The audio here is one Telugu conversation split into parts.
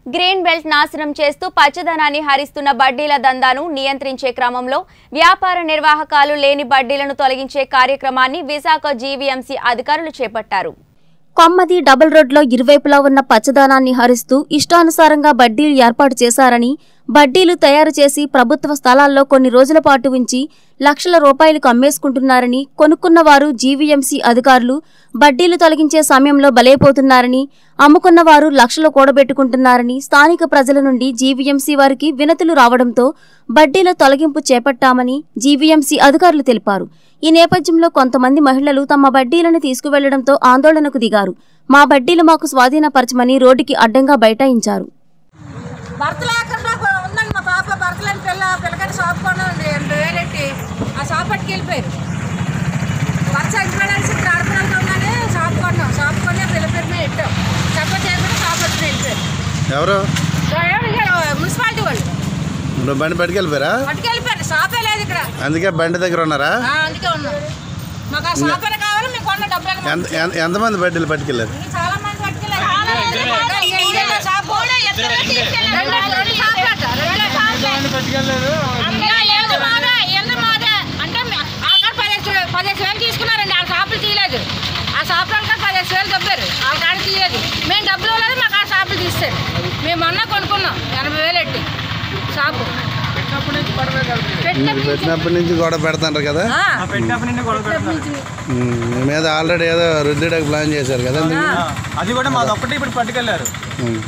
గ్రీన్ బెల్ట్ నాశనం చేస్తూ పచ్చదనాన్ని హరిస్తున్న బడ్డీల దందాను నియంత్రించే క్రమంలో వ్యాపార నిర్వాహకాలు లేని బడ్డీలను తొలగించే కార్యక్రమాన్ని విశాఖ జీవీఎంసీ అధికారులు చేపట్టారు కొమ్మది డబుల్ రోడ్లో ఇరువైపులా ఉన్న పచ్చదనాన్ని హరిస్తూ ఇష్టానుసారంగా బడ్డీలు ఏర్పాటు చేశారని బడ్డీలు తయారు చేసి ప్రభుత్వ స్థలాల్లో కొన్ని రోజుల పాటు ఉంచి లక్షల రూపాయలకు అమ్మేసుకుంటున్నారని కొనుక్కున్న వారు జీవీఎంసీ అధికారులు బడ్డీలు తొలగించే సమయంలో బలైపోతున్నారని అమ్ముకున్న వారు లక్షలు కూడబెట్టుకుంటున్నారని స్థానిక ప్రజల నుండి జీవీఎంసీ వారికి వినతులు రావడంతో బడ్డీల తొలగింపు చేపట్టామని జీవీఎంసీ అధికారులు తెలిపారు ఈ నేపథ్యంలో కొంతమంది మహిళలు తమ బడ్డీలను తీసుకువెళ్లడంతో ఆందోళనకు దిగారు మా బడ్డీలు మాకు స్వాధీనపరచమని రోడ్డుకి అడ్డంగా బైఠాయించారు భర్త లేకుండా ఉందండి మా పాప భర్త లేని పిల్ల పిల్లకాయ షాప్ కొనండి ఎనభై వేలు ఎట్టి ఆ షాప్ పట్టుకు వెళ్ళిపోయారు భర్త చనిపోయాల్సి ఇక్కడ ఆడపిల్లలతో ఉన్నానే షాప్ కొన్నాం షాప్ కొని ఆ పిల్ల పేరు మీద పెట్టాం చెప్ప చేయకుండా షాప్ పట్టుకుని వెళ్ళిపోయారు ఎవరు ఎవరు ఇయ్యారు? మున్సిపాలిటీ వాళ్ళు నువ్వు బండి పట్టుకెళ్ళిపోయారా పట్టుకు వెళ్ళిపోయారు షాపే లేదు ఇక్కడ అందుకే బండి దగ్గర ఉన్నారా ఆ, అందుకే ఉన్నాం మాకు ఆ షాప్ అయినా కావాలి మేము కొన్న డబ్బులు ఎంత ఎంత- ఎంతమంది బడ్డీలు పట్టుకెళ్ళారు చాలా మంది పట్టుకెళ్ళారు షాపు రెండు రెండు షాపులు అట, రెండు షాపులు. అమ్మా, ఏంది మాదే? ఏంది మాదే? అంటే మే- అక్కడ పదిహేను పదిహేను వేలు తీసుకున్నారండి ఆ షాపులు తీయలేదు ఆ షాపులు అంతా పదిహేను వేలు దొబ్బారు ఆ కాడ తీయలేదు మేము డబ్బులు ఇవ్వలేదు మాకు ఆ షాపులు తీస్తారు మేము మొన్న కొనుక్కున్నాం ఎనభై వేలు ఎట్టి షాపు పెట్టినప్పటి నుంచి- పెట్టినప్పటి నుంచి గొడవ పెడతాంటారు కదా ఆ, ఉమ్, మీ మీద ఆల్రెడీ ఏదో రుద్దుడకు ప్లాన్ చేశారు కదా అందుకు? అది కూడా మాది ఒక్కటే ఇప్పుడు పట్టుకెళ్ళారు ఉమ్.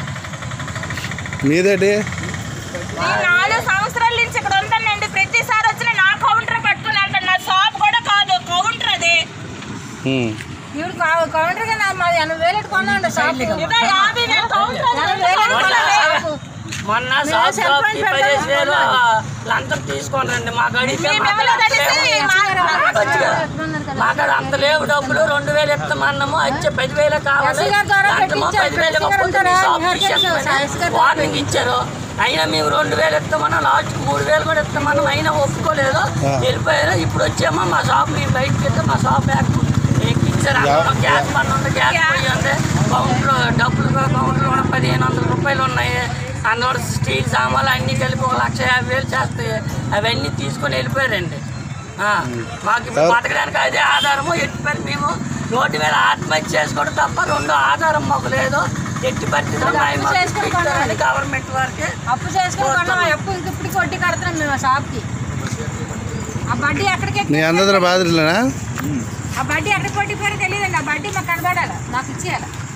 మీదేటి నేను నాలుగు సంవత్సరాల నుంచి ఇక్కడ ఉంటానండి ప్రతిసారి వచ్చిన నా కౌంటర్ పట్టుకుని వెళ్తాను నా షాప్ కూడా కాదు కౌంటర్ అది ఉమ్. ఈవిడ కౌ- కౌంటర్ గా నా- మాది ఎనభై వేలు ఎట్టి కొన్నాండి షాపు ఇదో యాభై వేలు కౌంటర్ అది. ఎనభై వేలు ఎట్టి కొన్నాం షాపు. మొన్న మేము షాప్ సెల్ ఫోన్ షాప్కి పెడతాం పదిహేను వేలు అనుకున్నాం. లంచం తీసుకోండి మాకు అడిగితే మేము మాకు ఎవరో అంత తెలిసి లేవు. మా- మాకు అంత లేవు డబ్బులు రెండు వేలు ఇస్తామన్నాము వచ్చే పదివేలు కావాలి ఎస్సీ గారి ద్వారా లంచము పెట్టించారు. పదివేలు ఎస్సీ గారి ఇవ్వకపోతే ద్వారా మీ షాప్ నిహార్ చేశారు. తీసేస్తామని ఎస్సీ గారి ద్వారా వార్నింగ్ ఇచ్చారు అయినా మేము రెండు వేలు ఇస్తామన్నా లాస్ట్ మూడు వేలు కూడా ఇస్తామన్నాం అయినా ఒప్పుకోలేదు వెళ్ళిపోయారు ఇప్పుడు వచ్చామో మా షాప్ మేము బయటకి వెళ్తే మా షాప్ ఎక్కించారు అందులో గ్యాస్ బండ్ ఉంది గ్యాస్ పొయ్యి ఉంది కౌంటర్ డబ్బులు కౌంటర్ కూడా పదిహేను వందల రూపాయలు ఉన్నాయి అందులో స్టీల్ సామాన్లు అన్నీ కలిపి ఒక లక్ష యాభై వేలు చేస్తాయి అవన్నీ తీసుకొని వెళ్ళిపోయారండి ఆ, మాకు ఇప్పుడు బతకడానికి అదే ఆధారము ఎట్టి పని మేము రోడ్డు మీద ఆత్మహత్య చేసుకోవడం తప్ప రెండో ఆధారం మాకు లేదు ఎట్టి పరిస్థితుల్లో మేము మాకు చేసుకొని ఇప్పించాలని గవర్నమెంట్ వారికి అప్పు చేసుకుని కొన్నాం అప్పు ఇంక ఇప్పటికి వడ్డీ కడుతున్నాం మేము ఆ షాప్కి ఆ బడ్డీ ఎక్కడికి నీ అందరూ బాధితులేనా ఆ బడ్డీ ఎక్కడికి కొట్టిపోయారో తెలియదండి ఆ బడ్డీ మాకు కనబడాలి నాకు ఇచ్చేయాలి